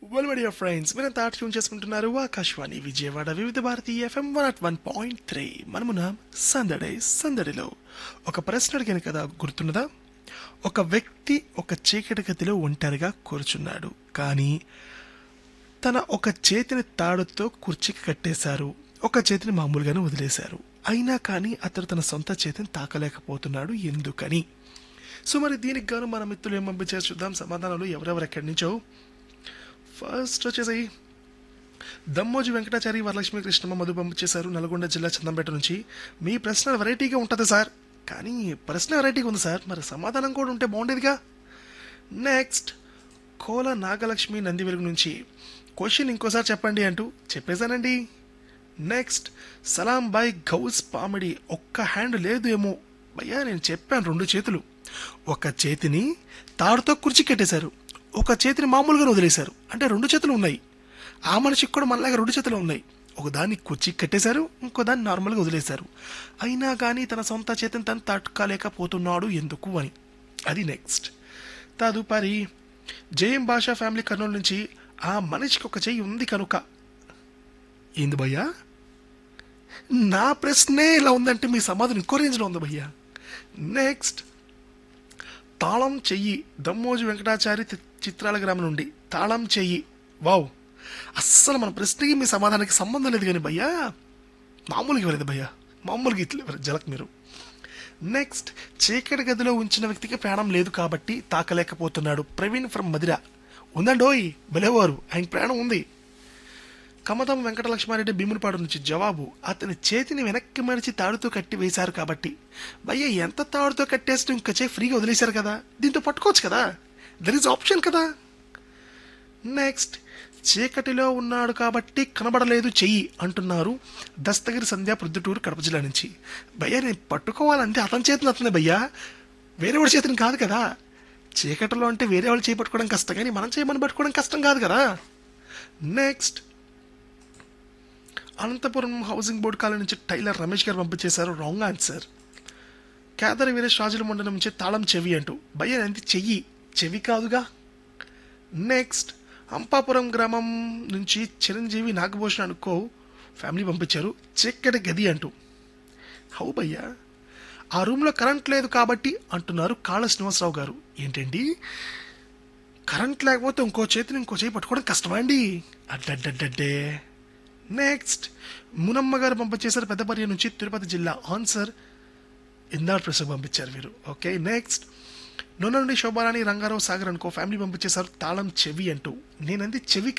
well my dear friends మీరంతా tune చేసుకుంటున్నారు Akashvani Vijayawada Vividh Bharati FM one at one point three మనమున సందడే సందడిలో ఒక ప్రశ్న అడిగాను కదా గుర్తున్నదా ఒక వ్యక్తి ఒక చీకటి గదిలో ఒంటరిగా కూర్చున్నాడు కానీ తన ఒక చేతిని తాడుతో కుర్చీకి కట్టేశారు ఒక చేతిని మామూలుగానే వదిలేశారు అయినా కానీ అతడు తన సొంత చేతిని తాకలేకపోతున్నాడు ఎందుకని సో మరి దీనికి గాను మన మిత్రులు ఏం పంపించారు చూద్దాం సమాధానాలు ఎవరెవరు ఎక్కడి నుంచో ఫస్ట్ వచ్చేసి దమ్మోజి వెంకటాచారి వరలక్ష్మి కృష్ణమ్మ మధు పంపించేశారు నల్గొండ జిల్లా చందంపేట నుంచి మీ ప్రశ్న వెరైటీగా ఉంటుంది సార్ కానీ ప్రశ్న వెరైటీగా ఉంది సార్ మరి సమాధానం కూడా ఉంటే బాగుండేదిగా నెక్స్ట్ కోల నాగలక్ష్మి నంది వెలుగు నుంచి క్వశ్చన్ ఇంకోసారి చెప్పండి అంటూ చెప్పేశానండి నెక్స్ట్ సలాం బాయ్ గౌస్ పామిడి ఒక్క హ్యాండ్ లేదు ఏమో భయ్యా నేను చెప్పాను రెండు చేతులు ఒక చేతిని తాడుతో కుర్చీ కట్టేశారు ఒక చేతిని మామూలుగా వదిలేశారు అంటే రెండు చేతులు ఉన్నాయి ఆ మనిషికి కూడా మనలాగా రెండు చేతులు ఉన్నాయి ఒక దాన్ని కుర్చీ కట్టేశారు ఇంకో దాన్ని నార్మల్గా వదిలేశారు అయినా కానీ తన సొంత చేతిని తను తట్టుకోలేకపోతున్నాడు ఎందుకు అని అది నెక్స్ట్ తదుపరి జయం భాషా ఫ్యామిలీ కర్నూలు నుంచి ఆ మనిషికి ఒక చెయ్యి ఉంది కనుక ఏంది భయ్యా నా ప్రశ్నే ఇలా ఉందంటే మీ సమాధానం ఇంకో రేంజ్లో ఉంది భయ్యా నెక్స్ట్ తాళం చెయ్యి దమ్మోజు వెంకటాచారి తి- చిత్రాల గ్రామం నుండి తాళం చెయ్యి వావ్ అస్సలు మన ప్రశ్నకి మీ సమాధానానికి సంబంధం లేదు కానీ భయ్యా మామూలుగా ఇవ్వలేదు భయ్యా మామూలుగా ఇట్లా జలక్ మీరు నెక్స్ట్ చీకటి గదిలో ఉంచిన వ్యక్తికి ప్రాణం లేదు కాబట్టి తాకలేకపోతున్నాడు ప్రవీణ్ ఫ్రమ్ మదిర ఉందండోయ్ బలేవారు ఆయన ప్రాణం ఉంది కమతం వెంకటలక్ష్మారెడ్డి భీమునిపాడు నుంచి జవాబు అతని చేతిని వెనక్కి మరిచి తాడుతో కట్టి వేశారు కాబట్టి భయ్య ఎంత తాడుతో కట్టేస్తూ ఇంకా చేయి ఫ్రీగా వదిలేశారు కదా దీంతో పట్టుకోవచ్చు కదా దర్ ఇస్ ఆప్షన్ కదా నెక్స్ట్ చీకటిలో ఉన్నాడు కాబట్టి కనబడలేదు చెయ్యి అంటున్నారు దస్తగిరి సంధ్య ప్రొద్దుటూరు కడప జిల్లా నుంచి భయ్య నేను పట్టుకోవాలంటే అతని చేతిని అతనే భయ్యా వేరే వాడి చేతిని కాదు కదా చీకటిలో అంటే వేరే వాళ్ళు చేయి పట్టుకోవడం కష్టం కానీ మనం చేయమని పట్టుకోవడం కష్టం కాదు కదా next Anantapuram housing board colony నుంచి టైలర్ రమేష్ గారు పంపించేశారు రాంగ్ ఆన్సర్ కేదరి వీరేష్ రాజుల మండలం నుంచి తాళం చెవి అంటూ భయ్య ఎంత చెయ్యి చెవి కాదుగా నెక్స్ట్ అంపాపురం గ్రామం నుంచి చిరంజీవి నాగభూషణ్ అనుకో ఫ్యామిలీ పంపించారు చిక్కటి గది అంటూ హౌ భయ్యా ఆ రూమ్లో కరెంట్ లేదు కాబట్టి అంటున్నారు కాళ్ళ శ్రీనివాసరావు గారు ఏంటండి కరెంట్ లేకపోతే ఇంకో చేతిని ఇంకో చేయి పట్టుకోవడం కష్టమా అండి అడ్డడ్డడ్డే నెక్స్ట్ మునమ్మ గారు పంపించేశారు పెద్దపర్య నుంచి తిరుపతి జిల్లా ఆన్సర్ ఇందార్ ప్రసాద్ పంపించారు వీరు ఓకే నెక్స్ట్ నూనె నుండి శోభారాణి రంగారావు సాగర్ అనుకో ఫ్యామిలీ పంపించేశారు తాళం చెవి అంటూ నేనంది చెవి